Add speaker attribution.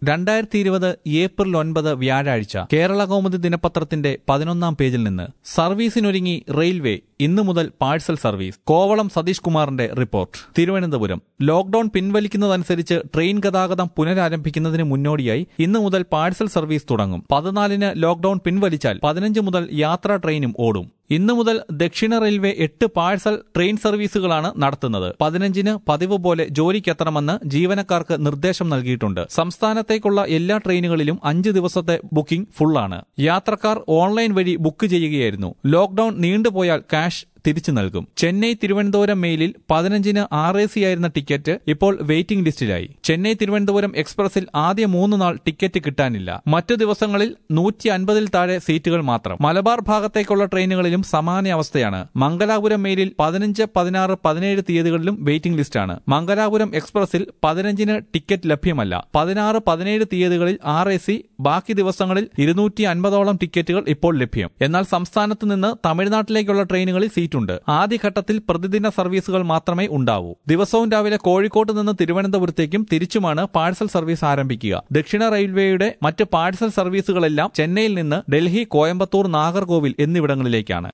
Speaker 1: രണ്ടായിരത്തി ഇരുപത് ഏപ്രിൽ ഒൻപത് വ്യാഴാഴ്ച കേരള കൗമുദി ദിനപത്രത്തിന്റെ പതിനൊന്നാം പേജിൽ നിന്ന് സർവീസിനൊരുങ്ങി റെയിൽവേ ഇന്നു മുതൽ പാഴ്സൽ സർവീസ് കോവളം സതീഷ് കുമാറിന്റെ റിപ്പോർട്ട് തിരുവനന്തപുരം ലോക്ഡൌൺ പിൻവലിക്കുന്നതനുസരിച്ച് ട്രെയിൻ ഗതാഗതം പുനരാരംഭിക്കുന്നതിന് മുന്നോടിയായി ഇന്നു മുതൽ പാഴ്സൽ സർവീസ് തുടങ്ങും പതിനാലിന് ലോക്ഡൌൺ പിൻവലിച്ചാൽ പതിനഞ്ച് മുതൽ യാത്രാ ട്രെയിനും ഓടും ഇന്നു മുതൽ ദക്ഷിണ റെയിൽവേ എട്ട് പാഴ്സൽ ട്രെയിൻ സർവീസുകളാണ് നടത്തുന്നത് പതിനഞ്ചിന് പതിവ് പോലെ ജോലിക്കെത്തണമെന്ന് ജീവനക്കാർക്ക് നിർദ്ദേശം നൽകിയിട്ടുണ്ട് സംസ്ഥാനത്തേക്കുള്ള എല്ലാ ട്രെയിനുകളിലും അഞ്ച് ദിവസത്തെ ബുക്കിംഗ് ഫുള്ളാണ് യാത്രക്കാർ ഓൺലൈൻ വഴി ബുക്ക് ചെയ്യുകയായിരുന്നു ലോക്ഡൌൺ നീണ്ടുപോയാൽ ക്യാഷ് തിരിച്ചു നൽകും ചെന്നൈ തിരുവനന്തപുരം മെയിലിൽ പതിനഞ്ചിന് ആർ എ സി ആയിരുന്ന ടിക്കറ്റ് ഇപ്പോൾ വെയിറ്റിംഗ് ലിസ്റ്റിലായി ചെന്നൈ തിരുവനന്തപുരം എക്സ്പ്രസിൽ ആദ്യ മൂന്ന് നാൾ ടിക്കറ്റ് കിട്ടാനില്ല മറ്റു ദിവസങ്ങളിൽ നൂറ്റി അൻപതിൽ താഴെ സീറ്റുകൾ മാത്രം മലബാർ ഭാഗത്തേക്കുള്ള ട്രെയിനുകളിലും സമാന അവസ്ഥയാണ് മംഗലാപുരം മെയിലിൽ പതിനഞ്ച് പതിനാറ് പതിനേഴ് തീയതികളിലും വെയിറ്റിംഗ് ലിസ്റ്റാണ് മംഗലാപുരം എക്സ്പ്രസിൽ പതിനഞ്ചിന് ടിക്കറ്റ് ലഭ്യമല്ല പതിനാറ് പതിനേഴ് തീയതികളിൽ ആർ എ സി ബാക്കി ദിവസങ്ങളിൽ ഇരുന്നൂറ്റി അൻപതോളം ടിക്കറ്റുകൾ ഇപ്പോൾ ലഭ്യം എന്നാൽ സംസ്ഥാനത്ത് നിന്ന് തമിഴ്നാട്ടിലേക്കുള്ള ട്രെയിനുകളിൽ സീറ്റുണ്ട് ആദ്യഘട്ടത്തിൽ പ്രതിദിന സർവീസുകൾ മാത്രമേ ഉണ്ടാവൂ ദിവസവും രാവിലെ കോഴിക്കോട്ട് നിന്ന് തിരുവനന്തപുരത്തേക്കും തിരിച്ചുമാണ് പാഴ്സൽ സർവീസ് ആരംഭിക്കുക ദക്ഷിണ റെയിൽവേയുടെ മറ്റ് പാഴ്സൽ സർവീസുകളെല്ലാം ചെന്നൈയിൽ നിന്ന് ഡൽഹി കോയമ്പത്തൂർ നാഗർകോവിൽ എന്നിവിടങ്ങളിലേക്കാണ്